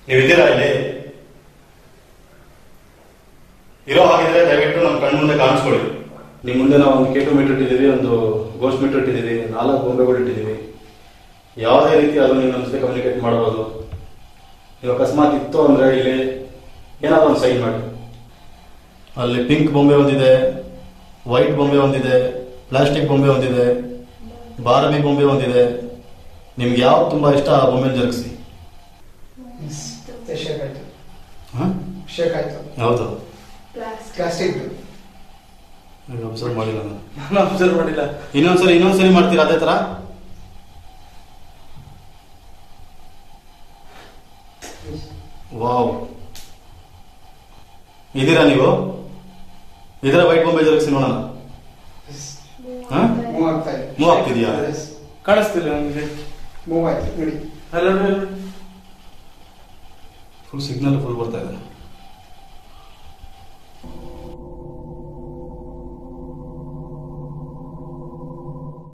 ನೀವಿದ್ದೀರಾ ಇಲ್ಲಿ ಇರೋ ಹಾಗಿದ್ರೆ ದಯವಿಟ್ಟು ನಮ್ಮ ಕಣ್ಣು ಮುಂದೆ ಕಾಣಿಸ್ಕೊಳ್ಳಿ ನಿಮ್ಮ ಮುಂದೆ ನಾವು ಒಂದು ಕೇಟು ಮೀಟರ್ ಇಟ್ಟಿದ್ದೀವಿ ಒಂದು ಗೋಸ್ಟ್ ಮೀಟರ್ ಇಟ್ಟಿದ್ದೀವಿ ನಾಲ್ಕು ಗೊಂಬೆಗಳು ಇಟ್ಟಿದ್ದೀವಿ ಯಾವುದೇ ರೀತಿ ಅದು ನೀವು ನಮ್ಮ ಜೊತೆ ಕಮ್ಯುನಿಕೇಟ್ ಮಾಡ್ಬೋದು ನೀವು ಅಕಸ್ಮಾತ್ ಇತ್ತು ಅಂದ್ರೆ ಇಲ್ಲಿ ಏನಾದ್ರು ಒಂದು ಸೈನ್ ಮಾಡಿ ಅಲ್ಲಿ ಪಿಂಕ್ ಬೊಂಬೆ ಒಂದಿದೆ ವೈಟ್ ಬೊಂಬೆ ಒಂದಿದೆ ಪ್ಲಾಸ್ಟಿಕ್ ಬೊಂಬೆ ಒಂದಿದೆ ಬಾರಬಿ ಬೊಂಬೆ ಒಂದಿದೆ ನಿಮ್ಗೆ ಯಾವ್ದು ತುಂಬಾ ಇಷ್ಟ ಆ ಬೊಂಬೆ ಜರುಗಿಸಿ ಶೇಕ್ ಆಯ್ತು ಶೇಕ್ ಆಯ್ತು ಹೌದು ಪ್ಲಾಸ್ಟಿಕ್ ಅಬ್ಸರ್ವ್ ಮಾಡಿಲ್ಲ ನಾನು ನಾನು ಅಬ್ಸರ್ವ್ ಮಾಡಿಲ್ಲ ಇನ್ನೊಂದ್ಸರಿ ಇನ್ನೊಂದ್ಸರಿ ಮಾಡ್ತೀರಾ ಅದೇ ತರ ವಾವ್ ಇದೀರಾ ನೀವು ಇದರ ವೈಟ್ ಬೊಂಬೆ ಜರುಗಿಸಿ ನೋಡೋಣ ಹಾ? ಮೂವ್ ಆಗ್ತಾ ಇದೆ ಮೂವ್ ಆಗ್ತಿದ್ಯಾ ಕಾಣಿಸ್ತಿಲ್ಲ ನನಗೆ ಮೂವ್ ಆಯ್ತು ನೋಡಿ ಅಲ್ಲ ಫುಲ್ ಸಿಗ್ನಲ್ ಫುಲ್ ಬರ್ತಾ ಇದೆ